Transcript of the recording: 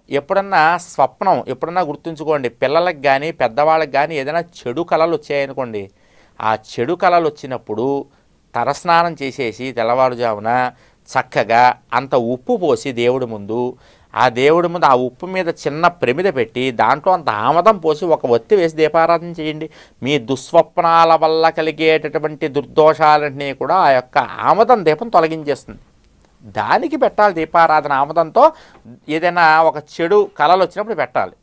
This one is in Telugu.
ఎప్పుడన్నా స్వప్నం ఎప్పుడన్నా గుర్తుంచుకోండి పిల్లలకు కానీ పెద్దవాళ్ళకి కానీ ఏదైనా చెడు కళలు వచ్చాయనుకోండి ఆ చెడు కళలు వచ్చినప్పుడు తలస్నానం చేసేసి తెల్లవారుజామున చక్కగా అంత ఉప్పు పోసి దేవుడి ముందు ఆ దేవుడి ముందు ఆ ఉప్పు మీద చిన్న ప్రమిద పెట్టి దాంట్లో అంత ఆమదం పోసి ఒక ఒత్తి వేసి దీపారాధన చేయండి మీ దుస్వప్నాల వల్ల కలిగేటటువంటి దుర్దోషాలన్నీ కూడా ఆ యొక్క ఆమదం దీపం తొలగించేస్తుంది దానికి పెట్టాలి దీపారాధన ఆమదంతో ఏదైనా ఒక చెడు కళలు వచ్చినప్పుడు పెట్టాలి